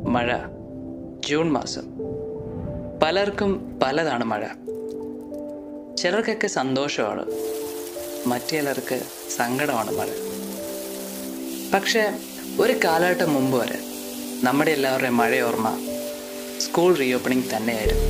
മഴ ജൂൺ മാസം പലർക്കും പലതാണ് മഴ ചിലർക്കൊക്കെ സന്തോഷമാണ് മറ്റു ചിലർക്ക് സങ്കടമാണ് മഴ പക്ഷേ ഒരു കാലഘട്ടം മുമ്പ് വരെ നമ്മുടെ എല്ലാവരുടെയും മഴയോർമ്മ സ്കൂൾ റീഓപ്പണിംഗ് തന്നെയായിരുന്നു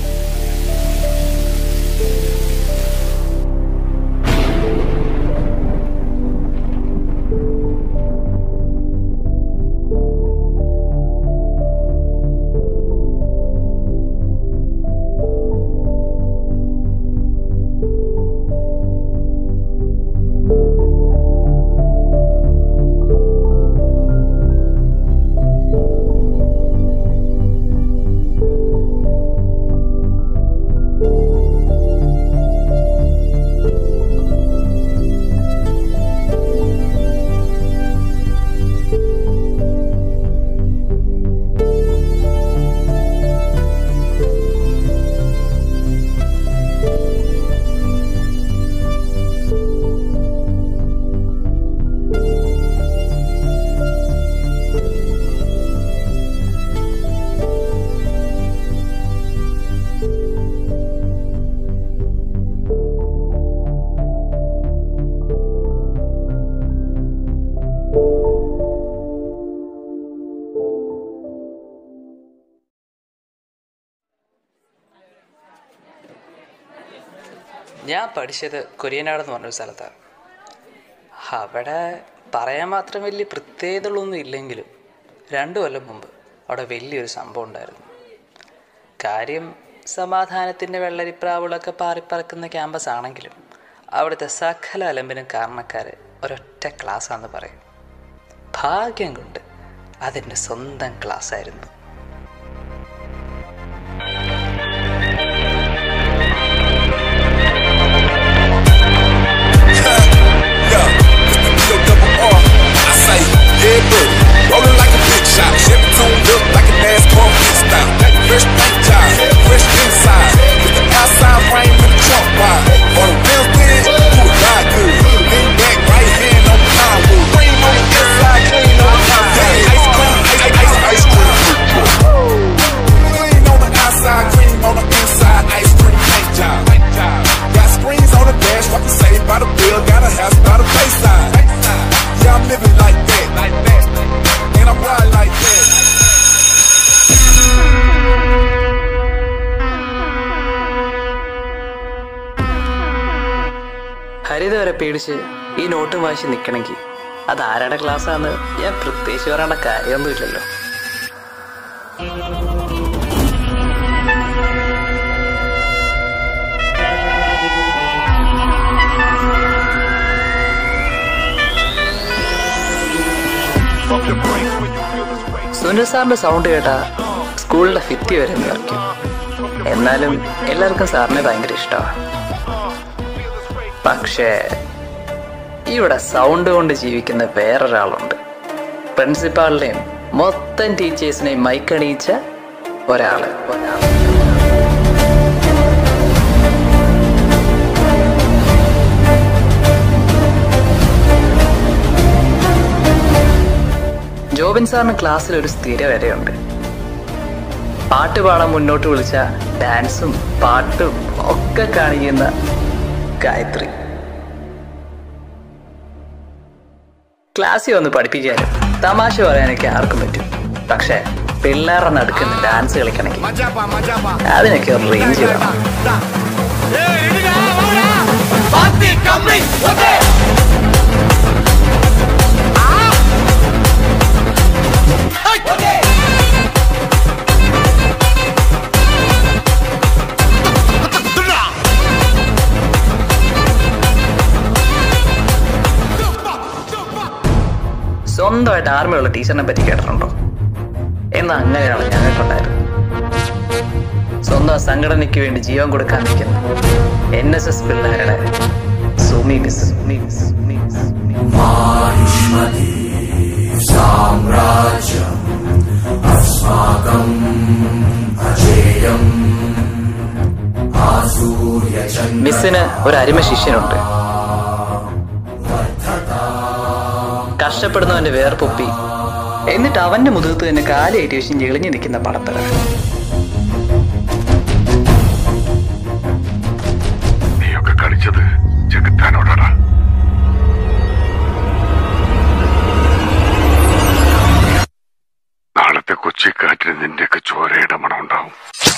ഞാൻ പഠിച്ചത് കുര്യനാട് എന്ന് പറഞ്ഞൊരു സ്ഥലത്താണ് അവിടെ പറയാൻ മാത്രം വലിയ പ്രത്യേകതകളൊന്നും ഇല്ലെങ്കിലും രണ്ടു കൊല്ലം മുമ്പ് അവിടെ വലിയൊരു സംഭവം ഉണ്ടായിരുന്നു കാര്യം സമാധാനത്തിൻ്റെ വെള്ളരിപ്രാവുകളൊക്കെ പാറിപ്പറക്കുന്ന ക്യാമ്പസ് ആണെങ്കിലും അവിടുത്തെ സകല അലമ്പിനും കാരണക്കാർ ഒരൊറ്റ ക്ലാസ്സാണെന്ന് പറയും ഭാഗ്യം കൊണ്ട് അതിൻ്റെ സ്വന്തം ക്ലാസ് ആയിരുന്നു Yeah, Mr. D-O-double-R. I say, yeah, buddy. Rolling like a big shot. Chevy tuned up like a NASCAR freestyle. Fresh paint job, fresh inside. With the outside frame with the trunk wide. On the wheels good, do it ride good. Lean back, right hand on the plywood. Cream on the inside, clean on the outside. Ice cream, ice, ice, ice cream. Clean on the outside, cream on the inside. Ice cream paint job. Got screens on the dash, what can say by the bill? Got a house by the bayside. Yeah, I'm living like that, like that. And I'm riding like that. ഹരിത വരെ പേടിച്ച് ഈ നോട്ടും വാശി നിൽക്കണമെങ്കിൽ അത് ആരുടെ ക്ലാസ്സാന്ന് ഞാൻ പ്രത്യേകിച്ച് പറയേണ്ട കാര്യമൊന്നുമില്ലല്ലോ Pump your brakes when you feel this way. Sunil സാറിന്റെ സൗണ്ട് കേട്ടാ സ്കൂളിന്റെ ഭിത്തി വരെ നിറയ്ക്കും എന്നാലും എല്ലാവർക്കും സാറിനെ ഭയങ്കര ഇഷ്ടമാണ് പക്ഷേ ഇവിടെ സൗണ്ട് കൊണ്ട് ജീവിക്കുന്ന വേറൊരാളുണ്ട് പ്രിൻസിപ്പാളിനെയും മൊത്തം ടീച്ചേഴ്സിനെയും മൈക്കണിയിച്ച ഒരാള് ഒരാള് ജോബിൻ സാറിന് ക്ലാസ്സിൽ ഒരു സ്ഥിര വരെയുണ്ട് പാട്ട് പാടാൻ മുന്നോട്ട് വിളിച്ച ഡാൻസും പാട്ടും ഒക്കെ കാണിക്കുന്ന ഗായത്രി ക്ലാസ്സിൽ വന്ന് പഠിപ്പിക്കാനും തമാശ പറയാനൊക്കെ ആർക്കും പറ്റും പക്ഷെ പിള്ളേരുടെ നടുക്കുന്ന ഡാൻസ് കളിക്കണമെങ്കിൽ Majapa, majapa. അതിനൊക്കെ ഒരു റേഞ്ച് വേണം സ്വന്തമായിട്ട് ആർമിയുള്ള ടീച്ചറിനെ പറ്റി കേട്ടിട്ടുണ്ടോ എന്നാ അങ്ങനെയാണ് ഞങ്ങൾക്കുണ്ടായിരുന്നത് സ്വന്തം സംഘടനയ്ക്ക് വേണ്ടി ജീവൻ കൊടുക്കാൻ നിൽക്കുന്ന എൻ എസ് എസ് പിള്ളേരുടെ Sumi miss Sumi miss Sumi miss Sumi miss. മിസ്സിന് ഒരു അരിമ ശിഷ്യനുണ്ട് കഷ്ടപ്പെടുന്നവന്റെ വേർപ്പൊപ്പി എന്നിട്ട് അവന്റെ മുതുകത്ത് തന്നെ കാലേറ്റി വെച്ച് ഞെളിഞ്ഞു നിൽക്കുന്ന പടത്തറ നീയൊക്കെ കളിച്ചത് ചെകുത്താനോടാടാ നാളത്തെ കൊച്ചിക്കാറ്റിന് നിന്റെയൊക്കെ ചോരയുടെ മണം ഉണ്ടാവും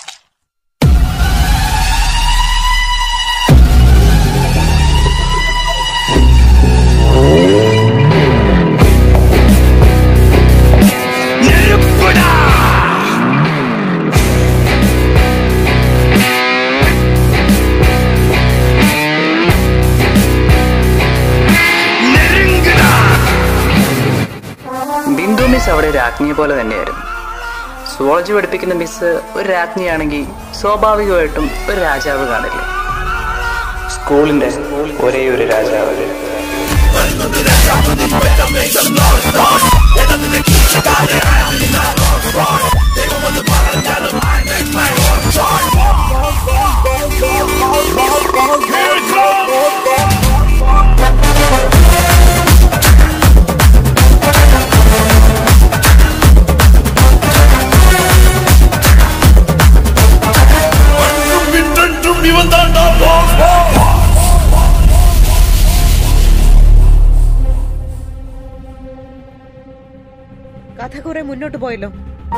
ബിന്ദു മിസ് അവിടെ രാജ്ഞിയെ പോലെ തന്നെയായിരുന്നു സുവോളജി പഠിപ്പിക്കുന്ന മിസ് ഒരു രാജ്ഞിയാണെങ്കിൽ സ്വാഭാവികമായിട്ടും ഒരു രാജാവ് കാണില്ലേ സ്കൂളിന്റെ ഒരേ ഒരു രാജാവ് കഥ കുറെ മുന്നോട്ട് പോയല്ലോ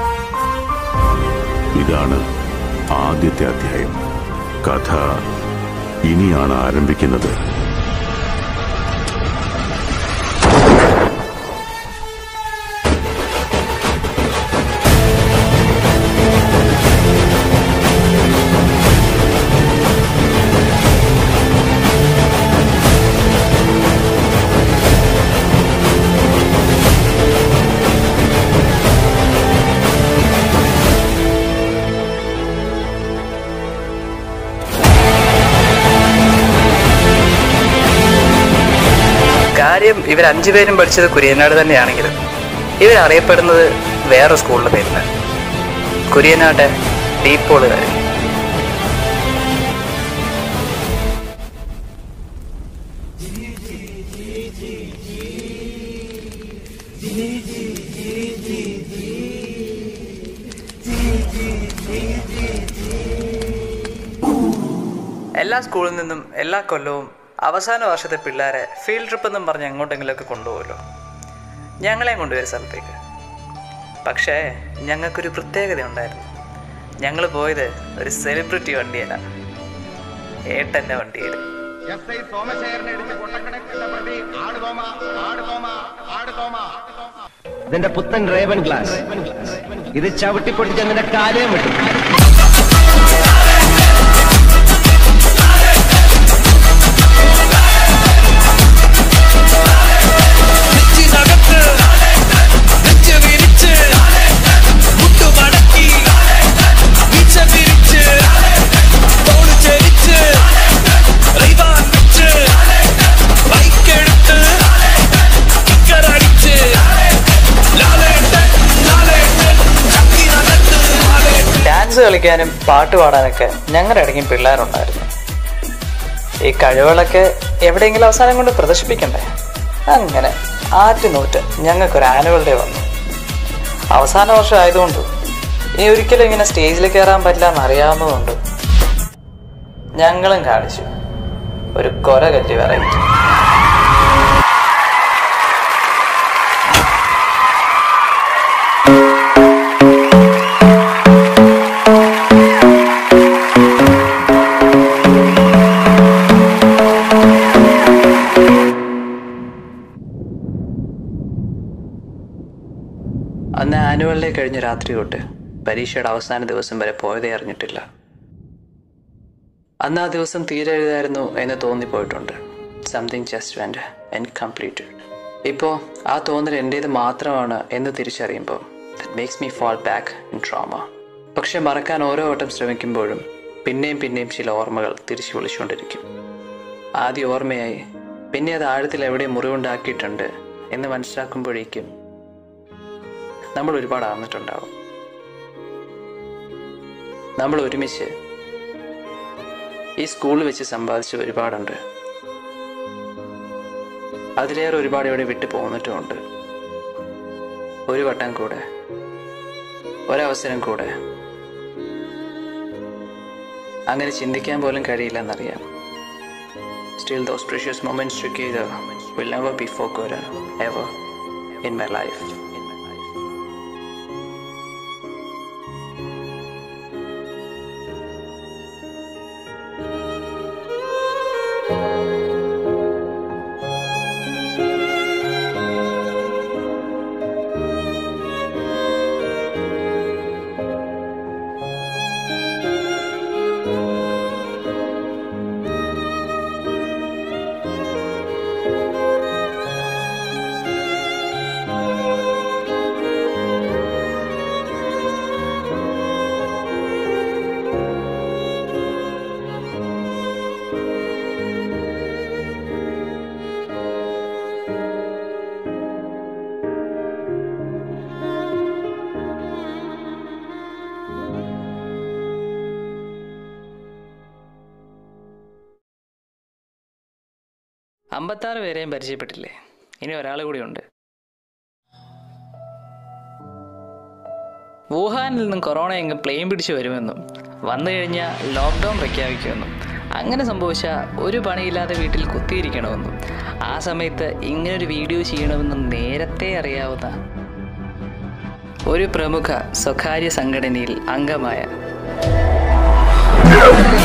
ഇതാണ് ആദ്യത്തെ അധ്യായം കഥ ഇനിയാണ് ആരംഭിക്കുന്നത് കാര്യം ഇവർ അഞ്ചുപേരും പഠിച്ചത് കുര്യനാട് തന്നെയാണെങ്കിലും ഇവരറിയപ്പെടുന്നത് വേറെ സ്കൂളിലെ പേരിലാണ് കുര്യനാട് ഡീപ്പോളുകാർ എല്ലാ സ്കൂളിൽ നിന്നും എല്ലാ കൊല്ലവും അവസാന വർഷത്തെ പിള്ളേരെ ഫീൽഡ് ട്രിപ്പ് എന്നും പറഞ്ഞ് എങ്ങോട്ടെങ്കിലുമൊക്കെ കൊണ്ടുപോകുമല്ലോ ഞങ്ങളെയും കൊണ്ടുവരും സ്ഥലത്തേക്ക് പക്ഷേ ഞങ്ങൾക്കൊരു പ്രത്യേകത ഉണ്ടായിരുന്നു ഞങ്ങൾ പോയത് ഒരു സെലിബ്രിറ്റി വണ്ടിയല്ല ഏട്ടൻ്റെ വണ്ടിയിൽ എസ് ഐ സോമശേഖരനെ ഇടിച്ച് കൊട്ടക്കണക്കിട്ട പ്രതി ആട് തോമ ആട് തോമ ആട് തോമ ഇതിന്റെ പുത്തൻ റേവൻ ഗ്ലാസ് ഇത് ചവിട്ടിപ്പൊട്ടിച്ച് നിന്റെ കാലയും വിട്ടു നെഞ്ചിനകത്ത് നെഞ്ച് വിരിച്ച് മുട്ടു മടക്കി വീഴ്ച പിരിച്ച് തോള് ചരിച്ച് റൈവാൻ വെച്ച് ബൈക്കെടുത്ത് കിക്കറടിച്ച് ലാലേട്ടൻ ലാലേട്ടൻ ചക്കിനകത്ത് ലാലേട്ടൻ ഡാൻസ് കളിക്കാനും പാട്ട് പാടാനൊക്കെ ഞങ്ങളുടെ ഇടയ്ക്കും പിള്ളേരുണ്ടായിരുന്നു ഈ കഴിവുകളൊക്കെ എവിടെയെങ്കിലും അവസാനം കൊണ്ട് പ്രദർശിപ്പിക്കണ്ടേ അങ്ങനെ ആറ്റുനൂറ്റ് ഞങ്ങൾക്കൊരു ആനുവൽ ഡേ വന്നു അവസാന വർഷം ആയതുകൊണ്ട് ഇനി ഒരിക്കലും ഇങ്ങനെ സ്റ്റേജിൽ കയറാൻ പറ്റില്ല എന്നറിയാവുന്നതുകൊണ്ട് ഞങ്ങളും കാണിച്ചു ഒരു കൊല കറ്റി വെറൈറ്റി അന്ന് ആനുവൽ ഡേ കഴിഞ്ഞ രാത്രി തൊട്ട് പരീക്ഷയുടെ അവസാന ദിവസം വരെ പോയതേ അറിഞ്ഞിട്ടില്ല അന്ന് ആ ദിവസം തീരെ എഴുതായിരുന്നു എന്ന് തോന്നിപ്പോയിട്ടുണ്ട് സംതിങ് ജസ്റ്റ് വെൻറ്റ് ഇൻകംപ്ലീറ്റഡ് ഇപ്പോൾ ആ തോന്നൽ എൻ്റേത് മാത്രമാണ് എന്ന് തിരിച്ചറിയുമ്പോൾ that makes me fall back in trauma പക്ഷെ മറക്കാൻ ഓരോ വട്ടം ശ്രമിക്കുമ്പോഴും പിന്നെയും പിന്നെയും ചില ഓർമ്മകൾ തിരിച്ചു വിളിച്ചുകൊണ്ടിരിക്കും ആദ്യ ഓർമ്മയായി പിന്നെ അത് ആഴത്തിൽ എവിടെ മുറിവുണ്ടാക്കിയിട്ടുണ്ട് എന്ന് മനസ്സിലാക്കുമ്പോഴേക്കും നമ്മൾ ഒരുപാട് ആർന്നിട്ടുണ്ടാവും നമ്മൾ ഒരുമിച്ച് ഈ സ്കൂളിൽ വെച്ച് സമ്പാദിച്ച ഒരുപാടുണ്ട് അതിലേറെ ഒരുപാട് ഇവിടെ വിട്ടു പോന്നിട്ടുമുണ്ട് ഒരു വട്ടം കൂടെ ഒരവസരം കൂടെ അങ്ങനെ ചിന്തിക്കാൻ പോലും കഴിയില്ലെന്നറിയാം still those precious moments together will never be forgotten ever in my life അമ്പത്താറ് പേരെയും പരിചയപ്പെട്ടില്ലേ ഇനി ഒരാൾ കൂടിയുണ്ട് വുഹാനിൽ നിന്നും കൊറോണ എങ്ങും പ്ലെയിൻ പിടിച്ചു വരുമെന്നും വന്നു കഴിഞ്ഞാൽ ലോക്ക്ഡൗൺ പ്രഖ്യാപിക്കുമെന്നും അങ്ങനെ സംഭവിച്ച ഒരു പണിയില്ലാതെ വീട്ടിൽ കുത്തിയിരിക്കണമെന്നും ആ സമയത്ത് ഇങ്ങനൊരു വീഡിയോ ചെയ്യണമെന്നും നേരത്തെ അറിയാവുന്ന ഒരു പ്രമുഖ സ്വകാര്യ സംഘടനയിൽ അംഗമായ